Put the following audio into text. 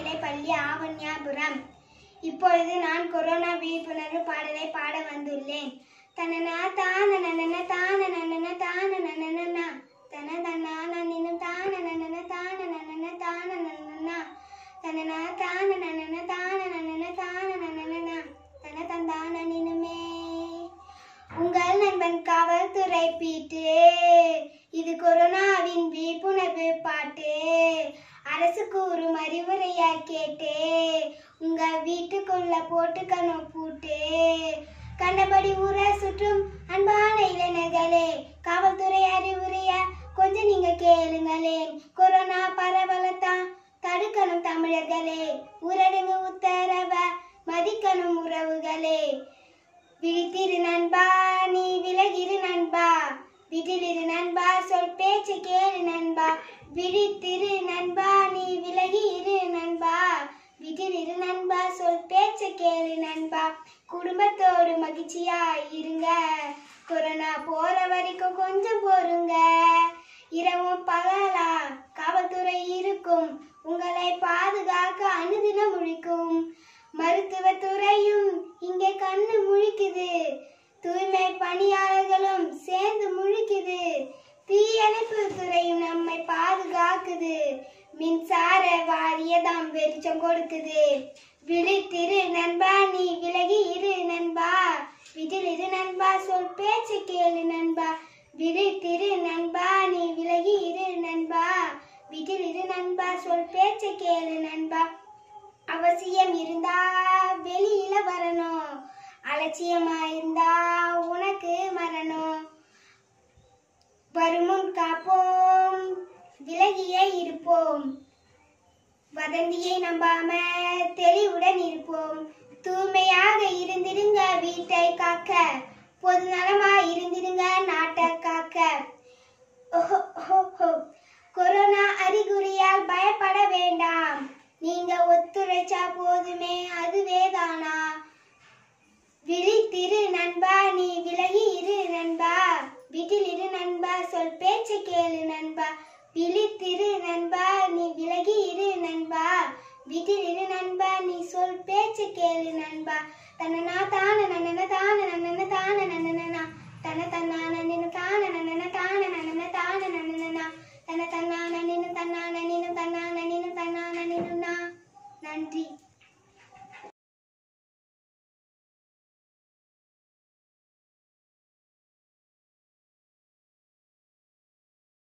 பள்ளி ஆவண்யாபுரம் இப்பொழுது நான் கொரோனா விழிப்புணர்வு பாடலை பாட வந்துள்ளேன் தனனா தான நனன தான நனன தான நனனா தன தனான நினும் தான நனன தான நனன தான நனனா தனனா தான நனன தான நனன தான நனனா தன தந்தான நினுமே உங்கள் நண்பன் காவல்துறை பீட்டு இது கொரோனாவின் விழிப்புணர்வு பாட்டு அரசு கூறும் அறிவுரையா கேட்டு உங்க வீட்டுக்குள்ள போட்டுக்கணும் பூட்டு கண்டபடி ஊர சுற்றும் அன்பான இளைஞர்களே காவல்துறை அறிவுரைய கொஞ்சம் நீங்க கேளுங்களேன் கொரோனா பரவலத்தான் தடுக்கணும் தமிழர்களே ஊரடங்கு உத்தரவ மதிக்கணும் உறவுகளே விழித்திரு நண்பா நீ விலகிரு நண்பா வீட்டிலிரு நண்பா சொல் பேச்சு கேளு நண்பா விழித்திரு நண்பா நீ விலகி இரு நண்பா வீட்டிலிரு நண்பா சொல் பேச்சு கேளு நண்பா குடும்பத்தோடு மகிழ்ச்சியா இருங்க கொரோனா போற வரைக்கும் கொஞ்சம் பொறுங்க இரவும் பகலா காவல்துறை இருக்கும் உங்களை பாதுகாக்க அனுதினம் முழிக்கும் மருத்துவத்துறையும் இங்கே கண்ணு முழிக்குது தூய்மை பணியாளர்களும் சேர்ந்து முழிக்குது தீயணைப்பு துறையும் நம்மை பாதுகாக்குது மின்சார வாரியதாம் வெளிச்சம் கொடுக்குது விழித்திரு நண்பா நீ விலகி இரு நண்பா வீட்டில் இரு நண்பா சொல் பேச்சு கேளு நண்பா விழித்திரு நண்பா நீ விலகி இரு நண்பா வீட்டில் இரு நண்பா சொல் பேச்சு கேளு நண்பா அவசியம் இருந்தா வெளியில வரணும் அலட்சியமா இருந்தா உனக்கு மரணம் வருமுன் காப்போம் விலகியே இருப்போம் வதந்தியை நம்பாம தெளிவுடன் இருப்போம் தூய்மையாக இருந்திருங்க வீட்டை காக்க பொது நலமா இருந்திருங்க நாட்டை காக்க ஓஹோ, ஓஹோ, ஓஹோ. கொரோனா அறிகுறியால் பயப்பட வேண்டாம் நீங்க ஒத்துழைச்சா போதுமே அதுவே தானா விழித்திரு நண்பா நீ விலகி இரு நண்பா வீட்டில் இரு நண்பா சொல் பேச்சு கேளு நண்பா விழித்திரு நண்பா நீ விலகி இரு நண்பா வீட்டில் இரு நண்பா நீ சொல் பேச்சு கேளு நண்பா தனனா தான நனன தான நனன தான நனனா தன தன்னான நினு தான நனன தான நனன தான நனனா தன தன்னான நினு தன்னான நினு தன்னான நினு தன்னான நினு நன்றி